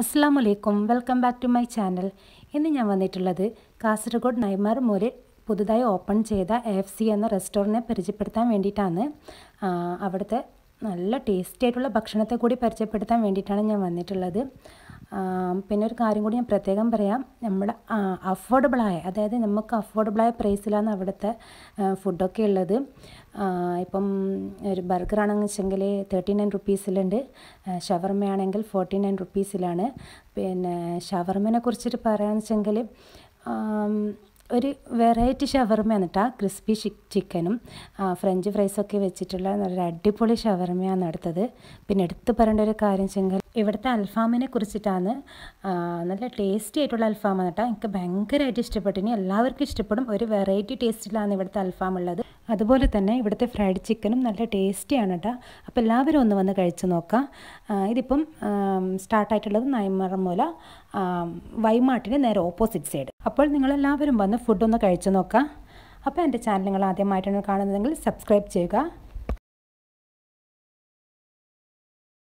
അസ്സാം വലൈക്കും welcome back to my channel ഇന്ന് ഞാൻ വന്നിട്ടുള്ളത് കാസർഗോഡ് നൈമാർ മൂരിൽ പുതുതായി ഓപ്പൺ ചെയ്ത എഫ് സി എന്ന റെസ്റ്റോറൻറ്റിനെ പരിചയപ്പെടുത്താൻ വേണ്ടിയിട്ടാണ് ആ, അവിടുത്തെ നല്ല ടേസ്റ്റി ആയിട്ടുള്ള ഭക്ഷണത്തെ കൂടി പരിചയപ്പെടുത്താൻ വേണ്ടിയിട്ടാണ് ഞാൻ വന്നിട്ടുള്ളത് ആ, പിന്നെ ഒരു കാര്യം കൂടി ഞാൻ പ്രത്യേകം പറയാം നമ്മുടെ അഫോർഡബിളായ അതായത് നമുക്ക് അഫോർഡബിളായ പ്രൈസിലാണ് അവിടുത്തെ ആ, ഫുഡൊക്കെ ഉള്ളത് ആ, ഇപ്പം ഒരു ബർഗർ ആണെന്ന് വെച്ചെങ്കിൽ തേർട്ടി നയൻ റുപ്പീസിലുണ്ട് ഷവർമയാണെങ്കിൽ ഫോർട്ടി നയൻ റുപ്പീസിലാണ് പിന്നെ ഷവർമനെ കുറിച്ചിട്ട് പറയുകയാണെന്ന് വെച്ചെങ്കിൽ ഒരു വെറൈറ്റി ഷവർമയാണ് കേട്ടോ ക്രിസ്പി ചിക്കനും ഫ്രഞ്ച് ഫ്രൈസൊക്കെ വെച്ചിട്ടുള്ള നല്ല അടിപൊളി ഷവർമയാണ് എടുത്തത് പിന്നെ എടുത്തു പറയേണ്ട ഒരു കാര്യം വെച്ചെങ്കിൽ ഇവിടുത്തെ അൽഫാമിനെ കുറിച്ചിട്ടാണ് ആ, നല്ല ടേസ്റ്റി ആയിട്ടുള്ള അൽഫാമാണ് കേട്ടോ എനിക്ക് ഭയങ്കരമായിട്ട് ഇഷ്ടപ്പെട്ടു ഇനി എല്ലാവർക്കും ഇഷ്ടപ്പെടും ഒരു വെറൈറ്റി ടേസ്റ്റിലാണ് ഇവിടുത്തെ അൽഫാം ഉള്ളത് അതുപോലെ തന്നെ ഇവിടുത്തെ ഫ്രൈഡ് ചിക്കനും നല്ല ടേസ്റ്റിയാണ് കേട്ടോ അപ്പോൾ എല്ലാവരും ഒന്ന് വന്ന് കഴിച്ച് നോക്കാം ആ, ഇതിപ്പം സ്റ്റാർട്ടായിട്ടുള്ളത് നൈമറമൂല വൈമാട്ടിന് നേരെ ഓപ്പോസിറ്റ് സൈഡ് അപ്പോൾ നിങ്ങളെല്ലാവരും വന്ന് ഫുഡൊന്ന് കഴിച്ച് നോക്കാം അപ്പോൾ എൻ്റെ ചാനൽ നിങ്ങൾ ആദ്യമായിട്ടാണ് കാണുന്നതെങ്കിൽ സബ്സ്ക്രൈബ് ചെയ്യുക